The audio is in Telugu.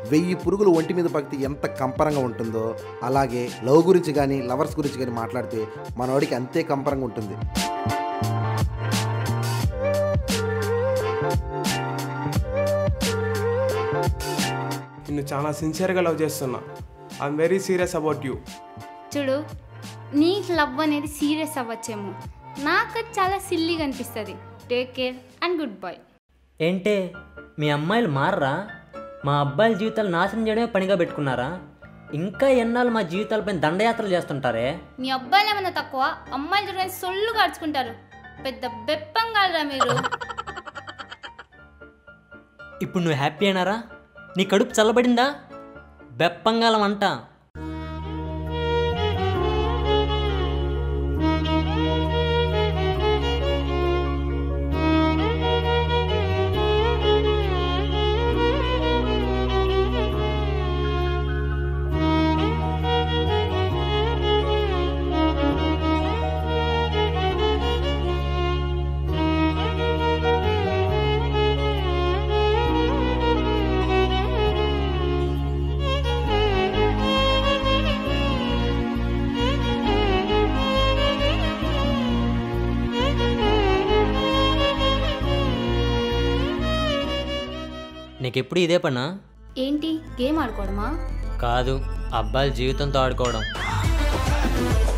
వెయ్యి పురుగులు ఒంటి మీద పగితే ఎంత కంపరంగా ఉంటుందో అలాగే లవ్ గురించి కానీ లవర్స్ గురించి కానీ మాట్లాడితే మనవాడికి అంతే కంపరంగా ఉంటుంది నిన్ను చాలా సిన్సియర్గా లవ్ చేస్తున్నా I'm very serious about you చూడు నీకు లవ్ అనేది సీరియస్ అవ్వచ్చేమో నాకు అది చాలా సిల్లీగా అనిపిస్తుంది take care and goodbye ఏంటే మీ అమ్మాయిలు మారరా మా అబ్బాయిల జీవితాలు నాశనం చేయడమే పనిగా పెట్టుకున్నారా ఇంకా ఎన్నాళ్ళు మా జీవితాలపై దండయాత్రలు చేస్తుంటారే మీ అబ్బాయిలు ఏమైనా తక్కువ అమ్మాయిలు చూడడానికి సొల్లు కార్చుకుంటారు పెద్ద బెప్పంగాలరా మీరు ఇప్పుడు నువ్వు హ్యాపీ అయినారా నీ కడుపు చల్లబడిందా బెప్పంగాలం అంట నీకెప్పుడు ఇదే పనా ఏంటి గేమ్ ఆడుకోవడమా కాదు అబ్బాయిల జీవితంతో ఆడుకోవడం